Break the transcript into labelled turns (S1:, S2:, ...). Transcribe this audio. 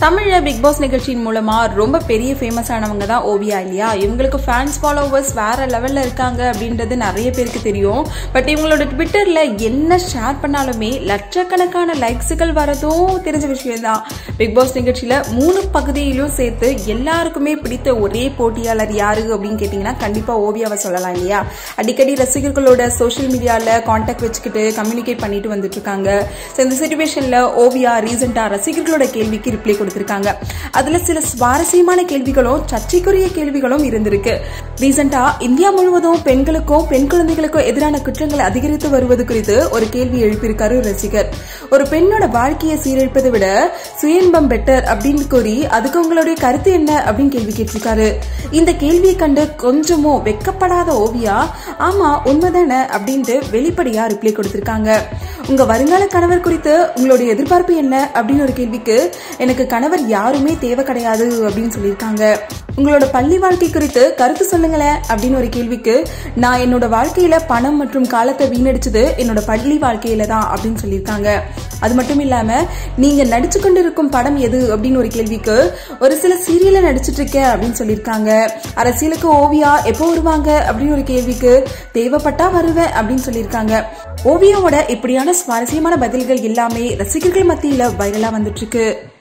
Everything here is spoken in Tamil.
S1: தமிழ்ல பிக் பாஸ் நிகழ்ச்சியின் மூலமா ரொம்ப பெரிய ஃபேமஸ் ஆனவங்க தான் ஓவியா இல்லையா இவங்களுக்கு ஃபேன்ஸ் ஃபாலோவர்ஸ் வேற லெவல்ல இருக்காங்க அப்படின்றது நிறைய பேருக்கு தெரியும் பட் இவங்களோட ட்விட்டர்ல என்ன ஷேர் பண்ணாலுமே லட்சக்கணக்கான லைக்ஸுகள் வரதும் தெரிஞ்ச விஷயம் தான் பிக் பாஸ் நிகழ்ச்சியில மூணு பகுதியிலும் சேர்த்து எல்லாருக்குமே பிடித்த ஒரே போட்டியாளர் யாரு அப்படின்னு கேட்டீங்கன்னா கண்டிப்பா ஓவியாவை சொல்லலாம் இல்லையா அடிக்கடி ரசிகர்களோட சோஷியல் மீடியால கான்டாக்ட் வச்சுக்கிட்டு கம்யூனிகேட் பண்ணிட்டு வந்துட்டு இருக்காங்க So, இந்த சுச்சுவேஷன்ல ஓவியா ரீசெண்டா ரசிகர்களோட கேள்விக்கு ரிப்ளை கொடுத்திருக்காங்க அதுல சில சுவாரஸ்யமான கேள்விகளும் சர்ச்சைக்குரிய கேள்விகளும் இருந்திருக்கு ரீசெண்டா இந்தியா முழுவதும் பெண்களுக்கும் பெண் குழந்தைகளுக்கும் எதிரான குற்றங்கள் அதிகரித்து வருவது குறித்து ஒரு கேள்வி எழுப்பியிருக்காரு ரசிகர் ஒரு பெண்ணோட வாழ்க்கையை சீரழிப்பதை விட சுயன்பம் பெட்டர் அப்படின்னு கூறி அதுக்கு உங்களுடைய கருத்து என்ன அப்படின்னு கேள்வி கேட்டிருக்காரு இந்த கேள்வியை கண்டு கொஞ்சமும் வெக்கப்படாத ஓவியா ஆமா உண்மைதானே அப்படின்ட்டு வெளிப்படையா ரிப்ளை கொடுத்திருக்காங்க உங்க வருங்கால கணவர் குறித்து உங்களுடைய எதிர்பார்ப்பு என்ன அப்படின்னு ஒரு கேள்விக்கு எனக்கு கணவர் யாருமே தேவை கிடையாது அப்படின்னு சொல்லியிருக்காங்க உங்களோட பள்ளி வாழ்க்கை குறித்து கருத்து சொல்லுங்களேன் அப்படின்னு ஒரு கேள்விக்கு நான் என்னோட வாழ்க்கையில பணம் மற்றும் காலத்தை வீணடிச்சது என்னோட பள்ளி வாழ்க்கையில தான் அப்படின்னு சொல்லியிருக்காங்க அது மட்டும் இல்லாம நீங்க நடிச்சு கொண்டிருக்கும் படம் எது அப்படின்னு ஒரு கேள்விக்கு ஒரு சில சீரியல்ல நடிச்சிட்டு இருக்கேன் அப்படின்னு சொல்லியிருக்காங்க அரசியலுக்கு ஓவியா எப்போ வருவாங்க அப்படின்னு ஒரு கேள்விக்கு தேவைப்பட்டா வருவேன் அப்படின்னு சொல்லியிருக்காங்க ஓவியாவோட இப்படியான சுவாரஸ்யமான பதில்கள் எல்லாமே ரசிகர்கள் மத்தியில வைரலா வந்துட்டு இருக்கு